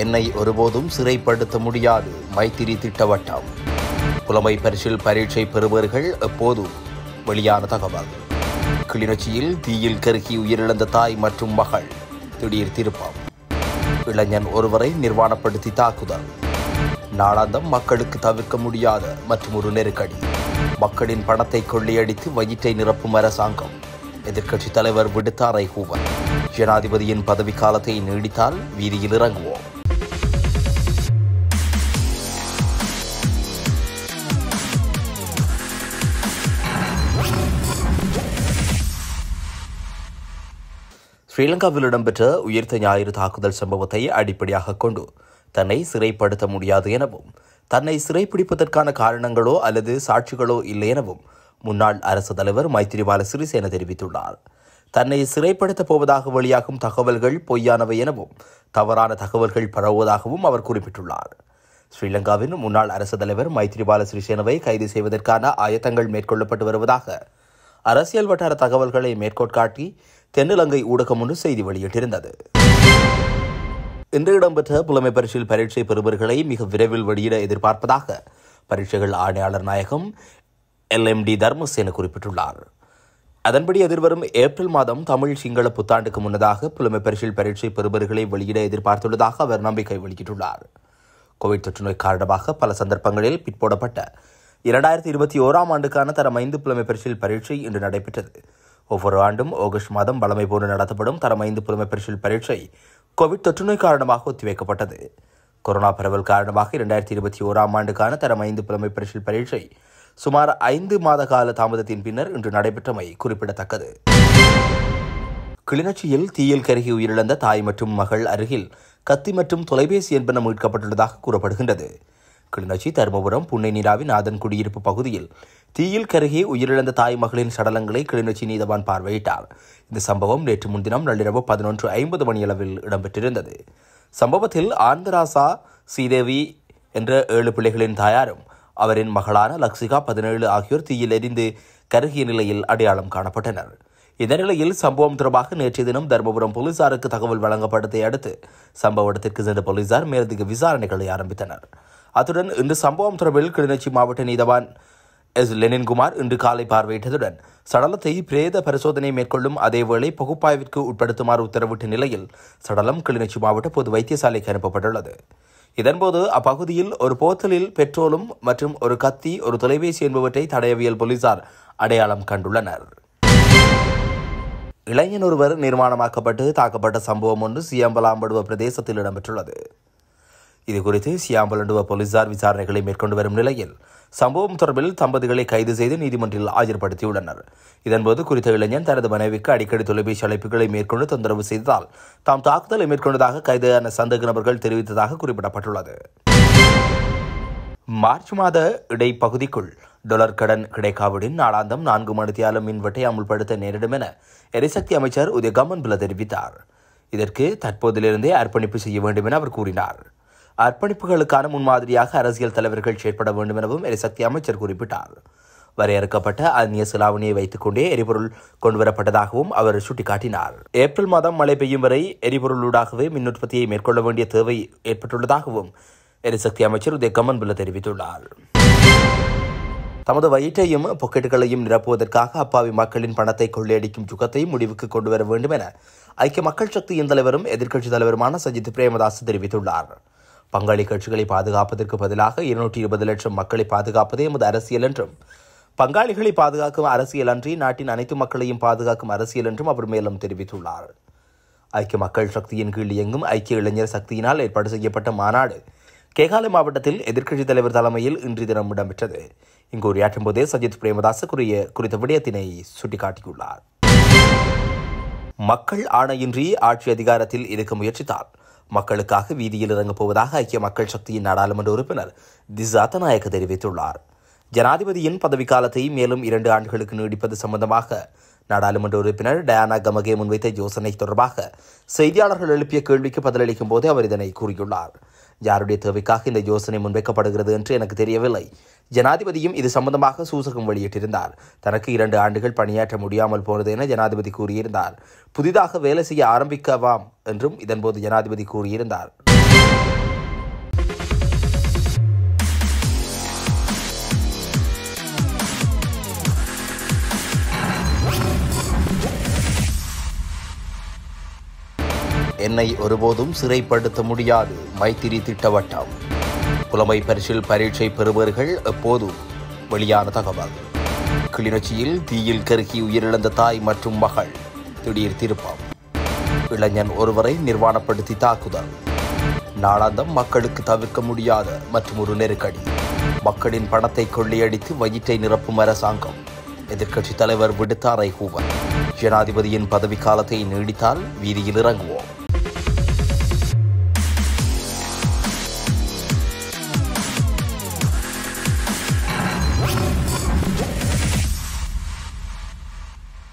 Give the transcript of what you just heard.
என்னை ஒருபோதும் சிறைப்படுத்த முடியாது மைத்திரி திட்டவட்டம் புலமை பரிசில் பரீட்சை பெறுபவர்கள் எப்போதும் வெளியான தகவல் கிளிநொச்சியில் தீயில் கருகி உயிரிழந்த தாய் மற்றும் மகள் திடீர் திருப்பம் இளைஞன் ஒருவரை நிர்வாணப்படுத்தி தாக்குதல் நாளாந்தம் மக்களுக்கு தவிர்க்க முடியாத மற்றும் ஒரு நெருக்கடி மக்களின் பணத்தை கொள்ளையடித்து வயிற்றை நிரப்பும் அரசாங்கம் எதிர்க்கட்சித் தலைவர் விடுத்த அறைகூவல் ஜனாதிபதியின் பதவிக்காலத்தை நீடித்தால் வீதியில் இறங்குவோம் ஸ்ரீலங்காவில் இடம்பெற்ற உயிர்த்த ஞாயிறு தாக்குதல் சம்பவத்தை அடிப்படையாக கொண்டு தன்னை சிறைப்படுத்த முடியாது எனவும் தன்னை சிறைப்பிடிப்பதற்கான காரணங்களோ அல்லது சாட்சிகளோ இல்லை எனவும் முன்னாள் அரசு தலைவர் மைத்திரிபால சிறிசேன தெரிவித்துள்ளார் தன்னை சிறைப்படுத்தப் போவதாக வெளியாகும் தகவல்கள் பொய்யானவை எனவும் தவறான தகவல்கள் பரவுவதாகவும் அவர் குறிப்பிட்டுள்ளார் ஸ்ரீலங்காவின் முன்னாள் அரசு தலைவர் மைத்திரிபால சிறிசேனவை கைது செய்வதற்கான ஆயத்தங்கள் மேற்கொள்ளப்பட்டு வருவதாக அரசியல் வட்டார தகவல்களை மேற்கோட்காட்டி தென்னிலங்கை ஊடகம் ஒன்று செய்தி வெளியிட்டிருந்தது இன்று இடம்பெற்ற புலமை பரிசில் பரீட்சை பெறுபவர்களை மிக விரைவில் வெளியிட எதிர்பார்ப்பதாக பரீட்சைகள் ஆணையாளர் நாயகம் எல்எம்டி தர்மசேன குறிப்பிட்டுள்ளார் அதன்படி எதிர்வரும் ஏப்ரல் மாதம் தமிழ் சிங்கள புத்தாண்டுக்கு முன்னதாக புலமை பரிசில் பரீட்சை பெறுபவர்களை வெளியிட எதிர்பார்த்துள்ளதாக அவர் நம்பிக்கை வெளியிட்டுள்ளார் கோவிட் தொற்றுநோய் காரணமாக பல சந்தர்ப்பங்களில் பிற்போடப்பட்ட இரண்டாயிரத்தி இருபத்தி ஓராம் ஆண்டுக்கான தரம் ஐந்து புலமை பரிசில் பரீட்சை இன்று நடைபெற்றது ஒவ்வொரு ஆண்டும் ஆகஸ்ட் மாதம் வளமை போன்று நடத்தப்படும் தரம் ஐந்து புலமை பரிசில் பரீட்சை கோவிட் தொற்றுநோய் காரணமாக ஒத்திவைக்கப்பட்டது கொரோனா பரவல் காரணமாக இரண்டாயிரத்தி இருபத்தி ஓராம் ஆண்டுக்கான தரம் ஐந்து புலமை பரிசில் பரீட்சை சுமார் ஐந்து மாத கால தாமதத்தின் பின்னர் இன்று நடைபெற்றமை குறிப்பிடத்தக்கது கிளிநொச்சியில் தீயில் கருகி உயிரிழந்த தாய் மற்றும் மகள் அருகில் கத்தி மற்றும் தொலைபேசி என்பன மீட்கப்பட்டுள்ளதாக கூறப்படுகின்றது கிளிநொச்சி தருமபுரம் புன்னை நீராவின் நாதன் குடியிருப்பு பகுதியில் தீயில் கருகி உயிரிழந்த தாய் மகளின் சடலங்களை கிளிநொச்சி நீதவான் பார்வையிட்டார் இந்த சம்பவம் நேற்று முன்தினம் நள்ளிரவு பதினொன்று ஐம்பது மணியளவில் இடம்பெற்றிருந்தது சம்பவத்தில் ஆந்திராசா ஸ்ரீதேவி என்ற ஏழு பிள்ளைகளின் தாயாரும் அவரின் மகளான லக்ஷிகா பதினேழு ஆகியோர் தீயில் எரிந்து கருகிய நிலையில் அடையாளம் காணப்பட்டனர் இந்த நிலையில் சம்பவம் தொடர்பாக நேற்றைய தினம் தருமபுரம் போலீசாருக்கு தகவல் வழங்கப்பட்டதை அடுத்து சம்பவ இடத்திற்கு சென்ற போலீசார் மேலதிக விசாரணைகளை ஆரம்பித்தனர் அத்துடன் இன்று சம்பவம் தொடர்பில் கிளிநொச்சி மாவட்ட நீதவான் எஸ் லெனின்குமார் இன்று காலை பார்வையிட்டதுடன் சடலத்தை பிரேத பரிசோதனை மேற்கொள்ளும் அதேவேளை பகுப்பாய்விற்கு உட்படுத்துமாறு உத்தரவிட்ட நிலையில் சடலம் கிளிநொச்சி மாவட்ட பொது வைத்தியசாலைக்கு அனுப்பப்பட்டுள்ளது இதன்போது அப்பகுதியில் ஒரு போத்தலில் பெட்ரோலும் மற்றும் ஒரு கத்தி ஒரு தொலைபேசி என்பவற்றை தடயவியல் போலீசார் அடையாளம் கண்டுள்ளனர் இளைஞன் ஒருவர் நிர்மாணமாக்கப்பட்டு தாக்கப்பட்ட சம்பவம் ஒன்று சியாம்பலாம்படுவ பிரதேசத்தில் இடம்பெற்றுள்ளது இதுகுறித்து சியாம்பலண்டுவ போலீசார் விசாரணைகளை மேற்கொண்டு வரும் நிலையில் சம்பவம் தொடர்பில் தம்பதிகளை கைது செய்து நீதிமன்றில் ஆஜர்படுத்தியுள்ளனர் இதன்போது குறித்த இளைஞன் தனது மனைவிக்கு அடிக்கடி தொலைபேசி அழைப்புகளை மேற்கொண்டு தொந்தரவு செய்ததால் தாம் தாக்குதலை மேற்கொண்டதாக கைதான சந்தேக நபர்கள் தெரிவித்ததாக குறிப்பிடப்பட்டுள்ளது மார்ச் மாத இடைப்பகுதிக்குள் டொலர் கடன் கிடைக்காவிடின் நாளாந்தம் நான்கு மணித்தியாலும் மின்வெட்டை அமுல்படுத்த நேரிடும் என எரிசக்தி அமைச்சர் உதயகமன் பில தெரிவித்தார் இதற்கு தற்போதிலிருந்தே அர்ப்பணிப்பு செய்ய வேண்டும் என அவர் கூறினார் அர்ப்பணிப்புகளுக்கான முன்மாதிரியாக அரசியல் தலைவர்கள் செயற்பட வேண்டும் எனவும் எரிசக்தி அமைச்சர் குறிப்பிட்டார் வரையறுக்கப்பட்ட அந்நிய செலாவணியை வைத்துக் கொண்டே எரிபொருள் கொண்டுவரப்பட்டதாகவும் அவர் சுட்டிக்காட்டினார் ஏப்ரல் மாதம் மழை பெய்யும் வரை எரிபொருளூடாகவே மின் உற்பத்தியை மேற்கொள்ள வேண்டிய தேவை ஏற்பட்டுள்ளதாகவும் எரிசக்தி அமைச்சர் உதய கமன் பில்ல தெரிவித்துள்ளார் தமது வயிற்றையும் பொக்கெட்டுகளையும் நிரப்புவதற்காக அப்பாவி மக்களின் பணத்தை கொள்ளையடிக்கும் சுகத்தை முடிவுக்கு கொண்டு வர வேண்டும் என ஐக்கிய மக்கள் சக்தியின் தலைவரும் எதிர்க்கட்சித் தலைவருமான சஜித் பிரேமதாஸ் தெரிவித்துள்ளார் பங்காளி கட்சிகளை பாதுகாப்பதற்கு பதிலாக இருநூற்றி இருபது லட்சம் மக்களை பாதுகாப்பதே எமது அரசியல் என்றும் பங்காளிகளை பாதுகாக்கும் அரசியல் அன்றி நாட்டின் அனைத்து மக்களையும் பாதுகாக்கும் அரசியல் என்றும் அவர் மேலும் தெரிவித்துள்ளார் ஐக்கிய மக்கள் சக்தியின் கீழ் இயங்கும் ஐக்கிய இளைஞர் சக்தியினால் ஏற்பாடு செய்யப்பட்ட மாநாடு கேகாலை மாவட்டத்தில் எதிர்க்கட்சித் தலைவர் தலைமையில் இன்று தினம் இடம்பெற்றது இங்கு உரையாற்றும் போதே சஜித் பிரேமதாஸ் கூறிய குறித்த விடயத்தினை சுட்டிக்காட்டியுள்ளார் மக்கள் ஆணையின்றி ஆட்சி அதிகாரத்தில் இருக்க முயற்சித்தால் மக்களுக்காக வீதியில் இறங்கப் போவதாக ஐக்கிய மக்கள் சக்தியின் நாடாளுமன்ற உறுப்பினர் திசாத்த நாயக்க தெரிவித்துள்ளார் ஜனாதிபதியின் பதவிக்காலத்தை மேலும் இரண்டு ஆண்டுகளுக்கு நீடிப்பது சம்பந்தமாக நாடாளுமன்ற உறுப்பினர் டயானா கமகே முன்வைத்த யோசனை தொடர்பாக செய்தியாளர்கள் எழுப்பிய கேள்விக்கு பதிலளிக்கும் போது அவர் இதனை கூறியுள்ளார் யாருடைய தேவைக்காக இந்த யோசனை முன்வைக்கப்படுகிறது என்று எனக்கு தெரியவில்லை ஜனாதிபதியும் இது சம்பந்தமாக சூசகம் வெளியிட்டிருந்தார் தனக்கு இரண்டு ஆண்டுகள் பணியாற்ற முடியாமல் போனது என ஜனாதிபதி கூறியிருந்தார் புதிதாக வேலை செய்ய ஆரம்பிக்கவாம் என்றும் இதன்போது ஜனாதிபதி கூறியிருந்தார் என்னை ஒருபோதும் சிறைப்படுத்த முடியாது மைத்திரி திட்டவட்டம் புலமை பரிசில் பரீட்சை பெறுபவர்கள் எப்போதும் வெளியான தகவல் கிளிநொச்சியில் தீயில் கருகி உயிரிழந்த தாய் மற்றும் மகள் திடீர் திருப்பம் இளைஞன் ஒருவரை நிர்வாணப்படுத்தி தாக்குதல் நாளாந்தம் மக்களுக்கு தவிர்க்க முடியாத மற்றும் ஒரு நெருக்கடி மக்களின் பணத்தை கொள்ளையடித்து வயிற்றை நிரப்பும் அரசாங்கம் எதிர்க்கட்சித் தலைவர் விடுத்த அறைகூவல் ஜனாதிபதியின் பதவிக்காலத்தை நீடித்தால் வீதியில் இறங்குவோம்